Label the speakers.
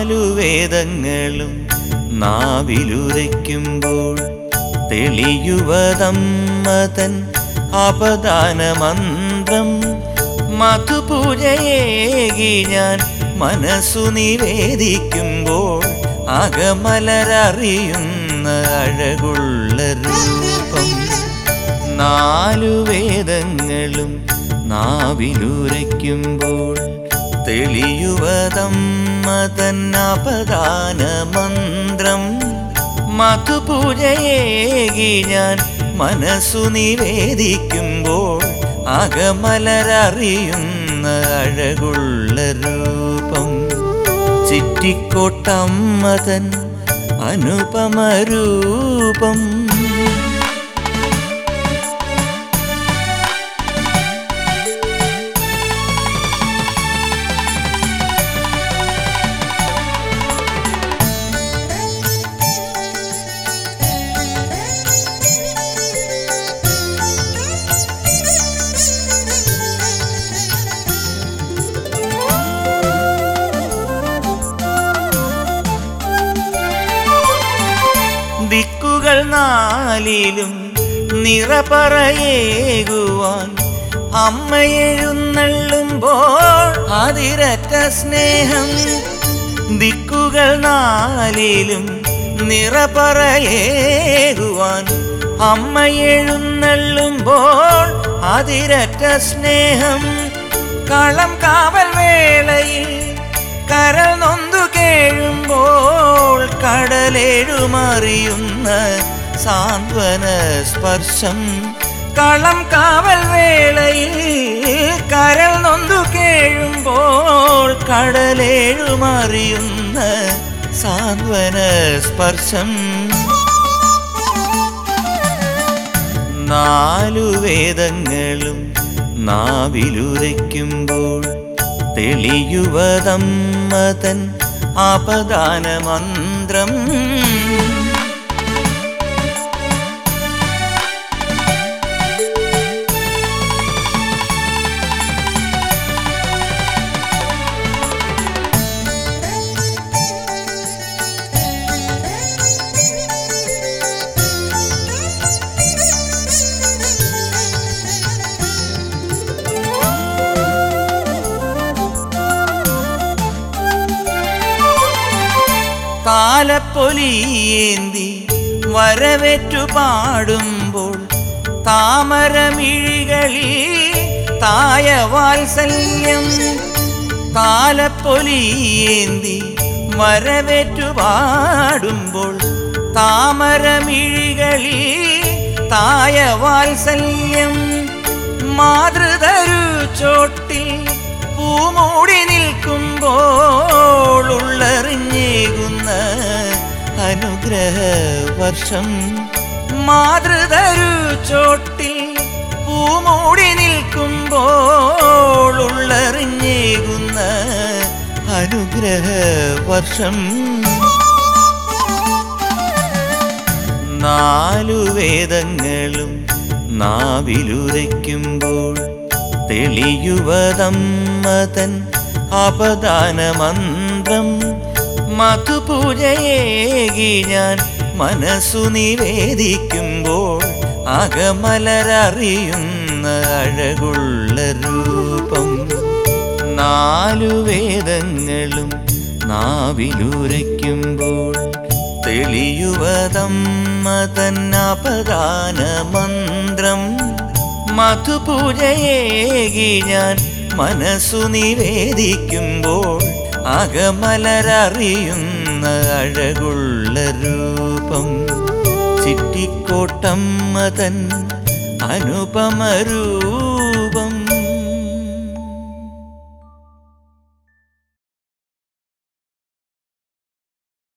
Speaker 1: നാലു വേദങ്ങളും നാവിലുരയ്ക്കുമ്പോൾ തെളിയുവതമ്മതൻ അപദാന മന്ത്രം മധുപൂജയേകി ഞാൻ മനസ്സു നിവേദിക്കുമ്പോൾ അകമലരറിയുന്ന അഴകുള്ള രൂപം നാലു വേദങ്ങളും നാവിലുരയ്ക്കുമ്പോൾ തെളിയുവതമ്മതൻ അപദാന മന്ത്രം മധുപൂജയേകി ഞാൻ മനസ്സു നിവേദിക്കുമ്പോൾ അകമലരറിയുന്ന അഴകുള്ള രൂപം ചിറ്റിക്കോട്ടമ്മതൻ അനുപമരൂപം ദിക്കുകൾ നാലിലും നിറപറയേകുവാൻ അമ്മയെഴുന്നള്ളുമ്പോൾ അതിരറ്റ സ്നേഹം ദിക്കുകൾ നാലിലും നിറപറയേകുവാൻ അമ്മയെഴുന്നള്ളുമ്പോൾ അതിരറ്റ സ്നേഹം കളം കാവൽ വേളയിൽ കരൾ നൊന്തു കേഴുമ്പോൾ കടലേഴുമറിയുന്ന സാന്ത്വന സ്പർശം കളം കാവൽ വേളയിൽ കരൾ നൊന്തു കേഴുമ്പോൾ കടലേഴുമറിയുന്ന സാന്ത്വന സ്പർശം നാലു വേദങ്ങളും നാവിലുരയ്ക്കുമ്പോൾ തെളിയുവതമ്മതൻ അപദാന മന്ത്രം താലപ്പൊലിയേന്തി വരവേറ്റു പാടുമ്പോൾ താമരമിഴികളിൽ തായ വാത്സല്യം താലപ്പൊലിയേന്തി വരവേറ്റു പാടുമ്പോൾ താമരമിഴികളിൽ തായ വാത്സല്യം മാതൃതരു ചോട്ടിൽ പൂമൂടി നിൽക്കുമ്പോൾ ഉള്ളറിഞ്ഞേകുന്ന അനുഗ്രഹ വർഷം മാതൃതരു ചോട്ടിൽ പൂമൂടി നിൽക്കുമ്പോൾ ഉള്ളറിഞ്ഞേകുന്ന അനുഗ്രഹ വർഷം നാലു വേദങ്ങളും നാവിലുരയ്ക്കുമ്പോൾ തെളിയുവതമ്മതൻ അപദാന മന്ത്രം മധുപൂജയേകി ഞാൻ മനസ്സു നിവേദിക്കുമ്പോൾ അകമലരറിയുന്ന അഴകുള്ള രൂപം നാലു വേദങ്ങളും നാവിലുരയ്ക്കുമ്പോൾ തെളിയുവതമ്മതൻ അപദാന മന്ത്രം മധുപൂജയേകി ഞാൻ മനസ്സു നിവേദിക്കുമ്പോൾ അകമലരറിയുന്ന അഴകുള്ള രൂപം ചിറ്റിക്കോട്ടമ്മതൻ അനുപമരൂപം